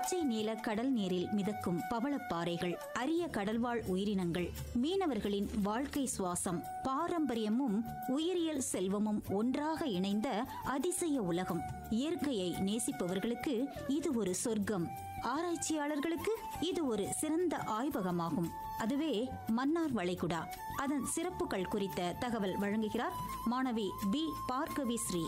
பச்சை நீல கடல் நீரில் மிதக்கும் பவளப்பாறைகள் அரிய கடல்வாழ் உயிரினங்கள் மீனவர்களின் வாழ்க்கை சுவாசம் பாரம்பரியமும் உயிரியல் செல்வமும் ஒன்றாக இணைந்த அதிசய உலகம் இயற்கையை நேசிப்பவர்களுக்கு இது ஒரு சொர்க்கம் ஆராய்ச்சியாளர்களுக்கு இது ஒரு சிறந்த ஆய்வகமாகும் அதுவே மன்னார் வளைகுடா அதன் சிறப்புகள் குறித்த தகவல் வழங்குகிறார் மாணவி பி பார்கவி ஸ்ரீ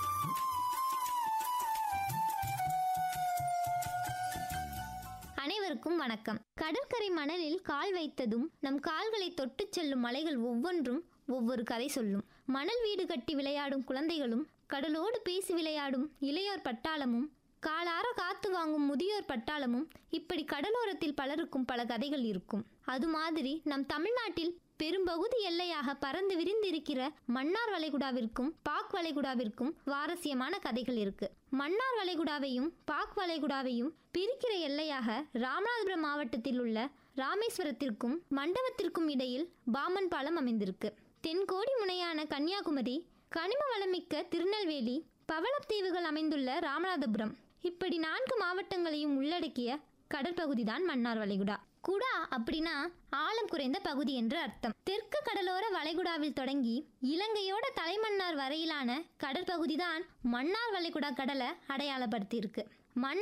அனைவருக்கும் வணக்கம் கடற்கரை மணலில் கால் வைத்ததும் நம் கால்களை தொட்டுச் செல்லும் மலைகள் ஒவ்வொன்றும் ஒவ்வொரு கதை சொல்லும் மணல் வீடு கட்டி விளையாடும் குழந்தைகளும் கடலோடு பேசி விளையாடும் இளையோர் பட்டாளமும் காலார காத்து வாங்கும் முதியோர் பட்டாளமும் இப்படி கடலோரத்தில் பலருக்கும் பல கதைகள் இருக்கும் அது மாதிரி நம் தமிழ்நாட்டில் பெரும்பகுதி எல்லையாக பறந்து விரிந்திருக்கிற மன்னார் வளைகுடாவிற்கும் பாக் வளைகுடாவிற்கும் சுவாரஸ்யமான கதைகள் இருக்கு மன்னார் வளைகுடாவையும் பாக் வளைகுடாவையும் பிரிக்கிற எல்லையாக ராமநாதபுரம் மாவட்டத்தில் உள்ள ராமேஸ்வரத்திற்கும் மண்டபத்திற்கும் இடையில் பாமன் பாலம் அமைந்திருக்கு தென்கோடி முனையான கன்னியாகுமரி கனிம வளமிக்க திருநெல்வேலி பவளத்தீவுகள் அமைந்துள்ள ராமநாதபுரம் இப்படி நான்கு மாவட்டங்களையும் உள்ளடக்கிய கடற்பகுதிதான் மன்னார் வளைகுடா குடா அப்படின்னா ஆழம் குறைந்த பகுதி என்று அர்த்தம் தெற்கு கடலோர வளைகுடாவில் தொடங்கி இலங்கையோட தலைமன்னார் வரையிலான கடற்பகுதிதான் மன்னார் வளைகுடா கடலை அடையாளப்படுத்தியிருக்கு